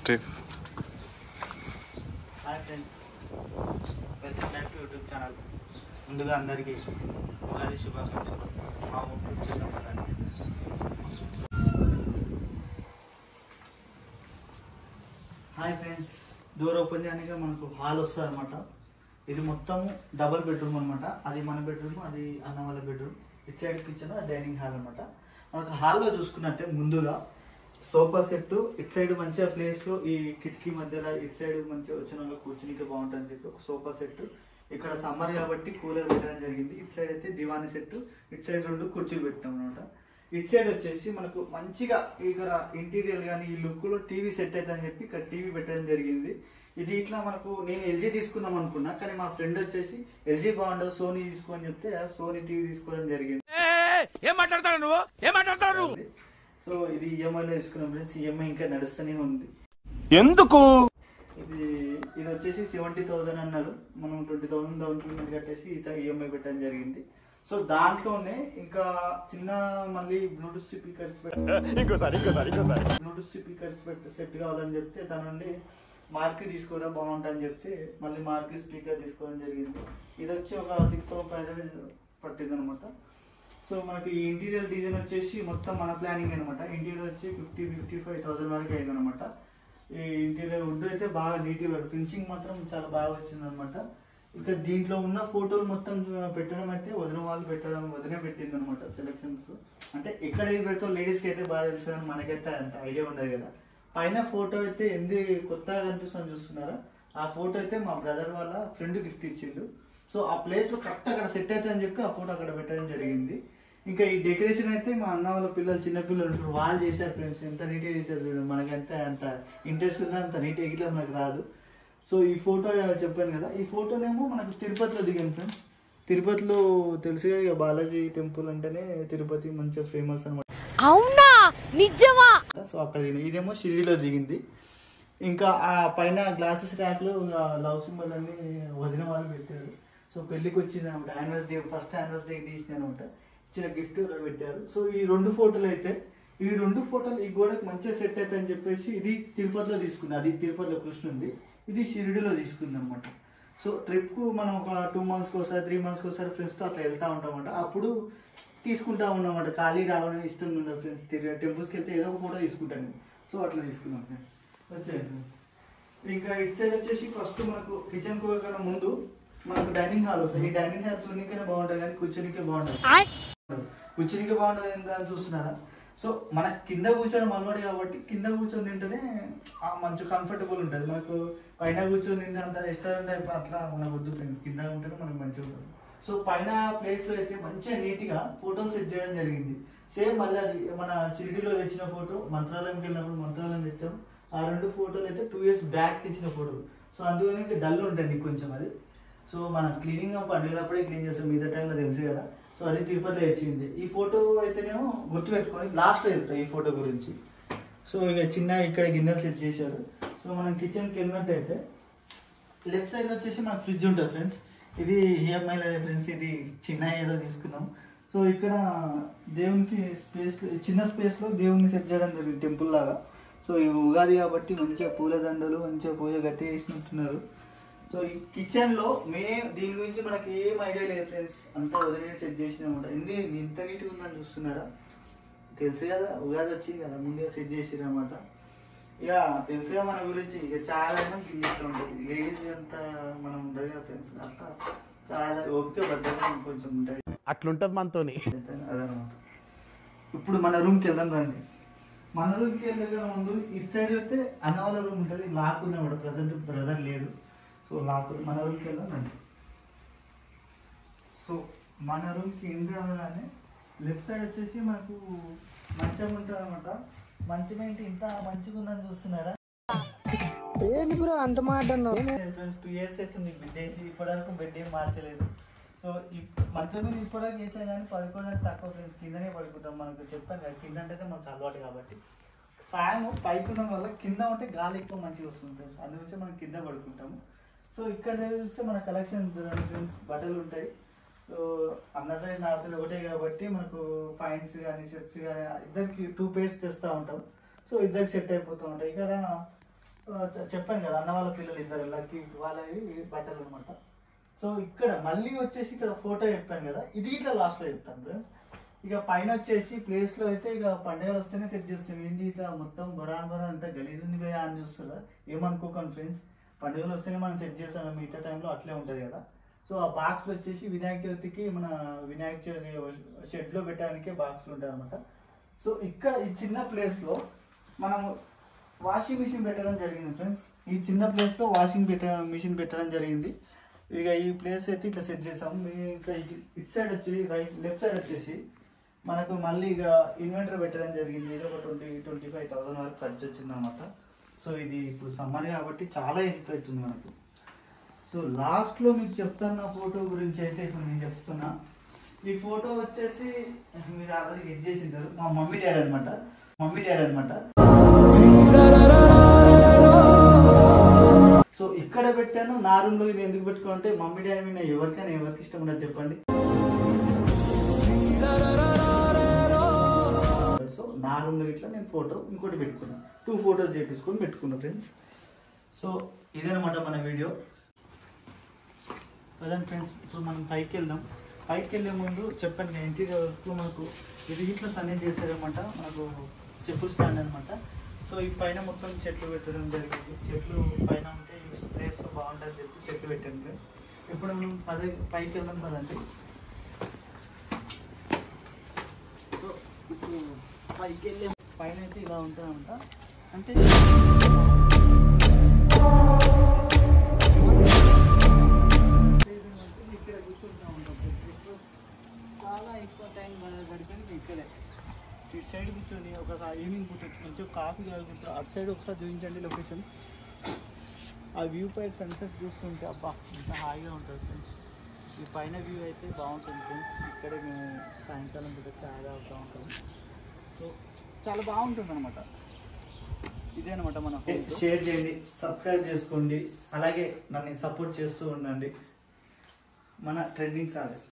Steve hi friends welcome back to YouTube channel ముందుగా అందరికీ ఉగాది శుభాకాంక్షలు మా ఊరు Chinnapalli hi friends door open చేయడానికి మనకు హాల్ వస్తుంది అనమాట ఇది మొత్తం డబుల్ బెడ్రూమ్ అనమాట అది మన బెడ్రూమ్ అది అన్న వాళ్ళ bedroom it side kitchen dining hall అనమాట మనకు హాల్లో చూసుకున్నట్టే ముందుగా సోఫా సెట్ ఇట్ సైడ్ మంచిగా ప్లేస్ లో ఈ కిటికీ మధ్యలో ఇట్ సైడ్ మంచిగా వచ్చిన వాళ్ళు కూర్చునికి బాగుంటుంది చెప్పి ఒక సోఫా సెట్ ఇక్కడ సమ్మర్ కాబట్టి కూలర్ పెట్టడం జరిగింది ఇట్ సైడ్ అయితే దివానీ సెట్ ఇట్ సైడ్ రెండు కుర్చీలు పెట్టాం అనమాట ఇట్ సైడ్ వచ్చేసి మనకు మంచిగా ఇక్కడ ఇంటీరియర్ కానీ ఈ లుక్ లో టీవీ సెట్ అయితే అని చెప్పి ఇక్కడ టీవీ పెట్టడం జరిగింది ఇది ఇట్లా మనకు నేను ఎల్జీ తీసుకుందాం అనుకున్నా కానీ మా ఫ్రెండ్ వచ్చేసి ఎల్జీ బాగుండదు సోనీ తీసుకో అని చెప్తే సోనీ టీవీ తీసుకోవడం జరిగింది ఏం మాట్లాడతాడు నువ్వు ఏం మాట్లాడతాడు నువ్వు సో ఇది ఈఎంఐలో తీసుకున్నాం ఫ్రెండ్స్ ఈఎంఐ ఇంకా నడుస్తూనే ఉంది ఎందుకు ఇది ఇది వచ్చేసి సెవెంటీ థౌసండ్ అన్నారు మనం ట్వంటీ థౌసండ్ డౌన్ పేమెంట్ కట్టేసి ఇత ఈఎంఐ పెట్టడం జరిగింది సో దాంట్లోనే ఇంకా చిన్న మళ్ళీ బ్లూటూత్ స్పీకర్స్ ఇంకోసారి ఇంకోసారి ఇంకోసారి బ్లూటూత్ స్పీకర్స్ పెట్టి సెట్ కావాలని చెప్తే తన నుండి మార్కి తీసుకోరా బాగుంటుందని చెప్తే మళ్ళీ మార్కి స్పీకర్ తీసుకోవడం జరిగింది ఇది వచ్చి ఒక సిక్స్ థౌసండ్ ఫైవ్ హండ్రెడ్ పట్టింది అనమాట సో మనకి ఈ ఇంటీరియర్ డిజైన్ వచ్చేసి మొత్తం మన ప్లానింగ్ అనమాట ఇంటీరియర్ వచ్చి ఫిఫ్టీ ఫిఫ్టీ ఫైవ్ థౌసండ్ వరకు అయింది అనమాట ఈ ఇంటీరియర్ వుడ్ అయితే బాగా నీట్గా ఫినిషింగ్ మాత్రం చాలా బాగా వచ్చింది అనమాట ఇక్కడ దీంట్లో ఉన్న ఫోటోలు మొత్తం పెట్టడం అయితే వదిన వాళ్ళు పెట్టడం వదినే పెట్టింది అనమాట సెలక్షన్స్ అంటే ఎక్కడ ఏది పెడతావు లేడీస్కి అయితే బాగా తెలుసు కానీ మనకైతే అంత ఐడియా ఉండదు కదా పైన ఫోటో అయితే ఎందు కొత్తగా కనిపిస్తుంది చూస్తున్నారా ఆ ఫోటో అయితే మా బ్రదర్ వాళ్ళ ఫ్రెండ్ గిఫ్ట్ ఇచ్చిండు సో ఆ ప్లేస్ లో కరెక్ట్ అక్కడ సెట్ అవుతుంది అని చెప్పి ఆ ఫోటో అక్కడ పెట్టడం జరిగింది ఇంకా ఈ డెకరేషన్ అయితే మా అన్న వాళ్ళ పిల్లలు చిన్న పిల్లలు ఉంటారు వాళ్ళు చేశారు ఫ్రెండ్స్ ఎంత నీట్గా చేశారు చూడండి మనకంటే అంత ఇంట్రెస్ట్ ఉందా అంత నీట్గా ఇట్లా మనకు రాదు సో ఈ ఫోటో చెప్పాను కదా ఈ ఫోటోనేమో మనకు తిరుపతిలో దిగాను ఫ్రెండ్స్ తిరుపతిలో తెలుసుగా ఇక బాలాజీ టెంపుల్ అంటేనే తిరుపతి మంచిగా ఫేమస్ అనమాట అవునా నిజమా సో అక్కడ దిగింది. ఇదేమో షిరిడిలో దిగింది ఇంకా ఆ పైన గ్లాసెస్ ర్యాక్లో లవ్ సింబల్ అన్ని వదిన వాళ్ళు పెట్టారు సో పెళ్ళికి వచ్చింది అనమాట యానివర్సరీ ఫస్ట్ యానివర్సరీ తీసిన అనమాట ఇచ్చిన గిఫ్ట్ పెట్టారు సో ఈ రెండు ఫోటోలు అయితే ఈ రెండు ఫోటోలు ఈ గోడకు మంచిగా సెట్ అవుతాయి అని చెప్పేసి ఇది తిరుపతిలో తీసుకుంది అది తిరుపతిలో కృష్ణుంది ఇది షిరిడిలో తీసుకుంది అనమాట సో ట్రిప్కు మనం ఒక టూ మంత్స్కి ఒకసారి త్రీ మంత్స్కి ఒకసారి ఫ్రెండ్స్తో అట్లా వెళ్తూ ఉంటామంట అప్పుడు తీసుకుంటా ఉన్నామంట ఖాళీ రావడం ఇష్టం ఉండదు ఫ్రెండ్స్ తిరిగి టెంపుల్స్కి వెళ్తే ఏదో ఒక ఫోటో తీసుకుంటాను సో అట్లా తీసుకున్నాం ఫ్రెండ్స్ వచ్చాయి ఫ్రెండ్స్ ఇంకా ఇటు సైడ్ వచ్చేసి ఫస్ట్ మనకు కిచెన్ కన్నా ముందు మనకు డైనింగ్ హాల్ వస్తుంది ఈ డైనింగ్ హాల్ చూడనికనే బాగుంటుంది కానీ కూర్చోనికే బాగుంటుంది కూర్చోనికే బాగుంటుంది ఏంటని చూస్తున్నారా సో మన కింద కూర్చోవడం అలవాటు కాబట్టి కింద కూర్చొని తింటేనే ఆ మంచి కంఫర్టబుల్ ఉంటుంది మనకు పైన కూర్చొని తింటే అంత రెస్టారెంట్ టైప్ అట్లా మనకు వద్దు ఫ్రెండ్స్ కింద ఉంటేనే మనకు మంచిగా ఉంటుంది సో పైన ప్లేస్లో అయితే మంచిగా నీట్గా ఫోటోలు సెట్ చేయడం జరిగింది సేమ్ మళ్ళీ అది మన షిరిడిలో తెచ్చిన ఫోటో మంత్రాలయంకి వెళ్ళినప్పుడు మంత్రాలయం తెచ్చాం ఆ రెండు ఫోటోలు అయితే టూ ఇయర్స్ బ్యాక్ తెచ్చిన ఫోటోలు సో అందుకని డల్ ఉంటుంది కొంచెం అది సో మన క్లీనింగ్ పండుగలప్పుడే క్లీన్ చేస్తాం మిగతా టైంలో తెలుసు కదా సో అది తిరుపతిలో ఇచ్చింది ఈ ఫోటో అయితేనేమో గుర్తుపెట్టుకొని లాస్ట్లో చెప్తా ఈ ఫోటో గురించి సో ఇక చిన్న ఇక్కడ గిన్నెలు సెట్ చేశారు సో మనం కిచెన్కి వెళ్ళినట్టయితే లెఫ్ట్ సైడ్ వచ్చేసి మన ఫ్రిడ్జ్ ఉంటుంది ఫ్రెండ్స్ ఇది ఈఎంఐ లేదు ఫ్రెండ్స్ ఇది చిన్న ఏదో తీసుకున్నాం సో ఇక్కడ దేవునికి స్పేస్ చిన్న స్పేస్లో దేవుని సెట్ చేయడం జరిగింది టెంపుల్ లాగా సో ఈ ఉగాది కాబట్టి మంచిగా పూలదండలు మంచిగా పూజ గట్టి వేసినట్టున్నారు సో ఈ కిచెన్లో మే దీని గురించి మనకి ఏం ఐడియా లేదు ఫ్రెండ్స్ అంతా వదిలే సెట్ చేసినామన్నమాట ఎందు ఇంత నీట్గా ఉందని చూస్తున్నారా తెలుసు కదా ఉగాది వచ్చింది కదా ముందుగా సెట్ చేసిరన్నమాట ఇక తెలుసుగా మన గురించి ఇక చాలా అయినా కింద ఉంటుంది లేడీస్ అంత మనం ఉంటుంది కదా ఫ్రెండ్స్ అట్లా చాలా ఓపిక భద్రంగా కొంచెం ఉంటుంది అట్లుంటది మనతోని అదనమాట ఇప్పుడు మన రూమ్కి వెళ్దాం రండి మన రూమ్కి వెళ్ళే ముందు ఇటు సైడ్ అయితే అన్న వాళ్ళ రూమ్ ఉంటుంది లాక్ ఉన్నమాట ప్రజెంట్ బ్రదర్ లేడు సో లాక్ మన రూమ్కి వెళ్దాం రండి సో మన రూమ్కి ఎంటర్ అవ్వగానే లెఫ్ట్ సైడ్ వచ్చేసి మనకు మంచం ఉంటుంది అనమాట మంచం ఏంటి ఇంత మంచిగా ఉందని చూస్తున్నారా ఏంటి బ్రో అంత మాట అన్నావు ఫ్రెండ్స్ టూ ఇయర్స్ అవుతుంది బెడ్ వేసి ఇప్పటివరకు బెడ్ ఏం మార్చలేదు సో ఈ మంచం మీద ఇప్పటివరకు వేసినా కానీ పడుకోవడానికి తక్కువ ఫ్రెండ్స్ కిందనే పడుకుంటాం మనకు చెప్పాను కదా కింద అంటేనే మనకు అలవాటు కాబట్టి ఫ్యాన్ పైకి ఉండడం వల్ల కింద ఉంటే గాలి ఎక్కువ మంచిగా వస్తుంది ఫ్రెండ్స్ అందుగురించి మనం కింద పడుకుంటాము సో ఇక్కడ సైడ్ చూస్తే మన కలెక్షన్ ఫ్రెండ్స్ బట్టలు ఉంటాయి సో అన్న సైజ్ నా సైజ్ ఒకటే కాబట్టి మనకు పాయింట్స్ కానీ షర్ట్స్ కానీ ఇద్దరికి టూ పేర్స్ తెస్తూ ఉంటాం సో ఇద్దరికి సెట్ అయిపోతూ ఉంటాయి ఇక్కడ ఆ, చె- చెప్పాను కదా అన్న వాళ్ళ పిల్లలు ఇద్దరు లక్కీ వాళ్ళవి బట్టలు అనమాట సో ఇక్కడ మళ్ళీ వచ్చేసి ఇక్కడ ఫోటో చెప్పాను కదా ఇది ఇట్లా లాస్ట్లో చెప్తాను ఫ్రెండ్స్ ఇక పైన వచ్చేసి ప్లేస్లో అయితే ఇక పండుగలు వస్తేనే సెట్ చేస్తాం ఏంటి ఇట్లా మొత్తం బొరాన్ బొరా అంతా గలీజ్ ఉంది పోయా అని చూస్తారా ఏమనుకోకండి ఫ్రెండ్స్ పండుగలు వస్తేనే మనం సెట్ చేస్తాం మిగతా టైంలో అట్లే ఉంటుంది కదా సో ఆ బాక్స్లు వచ్చేసి వినాయక చవితికి మన వినాయక చవితి షెడ్లో పెట్టడానికే బాక్స్లు ఉంటాయి అనమాట సో ఇక్కడ ఈ చిన్న ప్లేస్లో మనము వాషింగ్ మిషన్ పెట్టడం జరిగింది ఫ్రెండ్స్ ఈ చిన్న ప్లేస్లో వాషింగ్ పెట్ట మిషన్ పెట్టడం జరిగింది ఇక ఈ ప్లేస్ అయితే ఇట్లా సెట్ చేసాం మీ- ఇంకా ఇటు ఇటు సైడ్ వచ్చి రైట్ లెఫ్ట్ సైడ్ వచ్చేసి మనకు మళ్ళీ ఇక ఇన్వెంటర్ పెట్టడం జరిగింది ఇది ఒక ట్వంటీ ట్వంటీ ఫైవ్ థౌసండ్ వరకు ఖర్చు వచ్చింది అనమాట సో ఇది ఇప్పుడు సమ్మర్ కాబట్టి చాలా హెల్ప్ అవుతుంది మనకు సో లాస్ట్లో మీకు చెప్తాను నా ఫోటో గురించి అయితే ఇప్పుడు నేను చెప్తున్నా ఈ ఫోటో వచ్చేసి మీరు ఆల్రెడీ గెట్ చేసింటారు మా మమ్మీ డాడీ అనమాట మమ్మీ డాడీ అనమాట సో ఇక్కడ పెట్టాను నా రూమ్లో ఇది ఎందుకు పెట్టుకోవాలంటే మమ్మీ డాడీ మీద ఎవరికైనా ఎవరికి ఇష్టం ఉండదు చెప్పండి సో నా రూమ్లో ఇట్లా నేను ఫోటో ఇంకోటి పెట్టుకున్నాను టూ ఫోటోస్ చేపించుకొని పెట్టుకున్నా ఫ్రెండ్స్ సో ఇదనమాట మన వీడియో ప్రజెంట్ ఫ్రెండ్స్ ఇప్పుడు మనం పైకి వెళ్దాం పైకి వెళ్ళే ముందు చెప్పండి నేను ఇంటీరియర్ వర్క్ మనకు ఇది ఇట్లా తనే చేశారనమాట మనకు చెప్పులు స్టాండ్ అనమాట సో ఈ పైన మొత్తం చెట్లు పెట్టడం జరిగింది చెట్లు పైన ఉంటే ప్లేస్లో బాగుంటుంది చెప్పి చెట్లు పెట్టాను ఫ్రెండ్స్ ఇప్పుడు మనం పదే పైకి వెళ్దాం పదండి సో ఇప్పుడు పైకి వెళ్ళే పైన అయితే ఇలా ఉంటుందంట అంటే ఇక్కడ కూర్చుంటా ఉంటాం ఇప్పుడు చాలా ఎక్కువ టైం గడిపింది ఇక్కడే ఇటు సైడ్ కూర్చొని ఒక ఈవినింగ్ పూట కొంచెం కాఫీ తాగుకుంటూ అటు సైడ్ ఒకసారి చూపించండి లొకేషన్ ఆ వ్యూ పై సన్సెట్ చూస్తుంటే అబ్బా ఎంత హాయిగా ఉంటుంది ఫ్రెండ్స్ ఈ పైన వ్యూ అయితే బాగుంటుంది ఫ్రెండ్స్ ఇక్కడే మేము సాయంకాలం పూట చాయ్ తాగుతూ ఉంటాం సో చాలా బాగుంటుంది అనమాట ఇదే అనమాట మన షేర్ చేయండి సబ్స్క్రైబ్ చేసుకోండి అలాగే నన్ను సపోర్ట్ చేస్తూ ఉండండి మన ట్రెండింగ్ సార్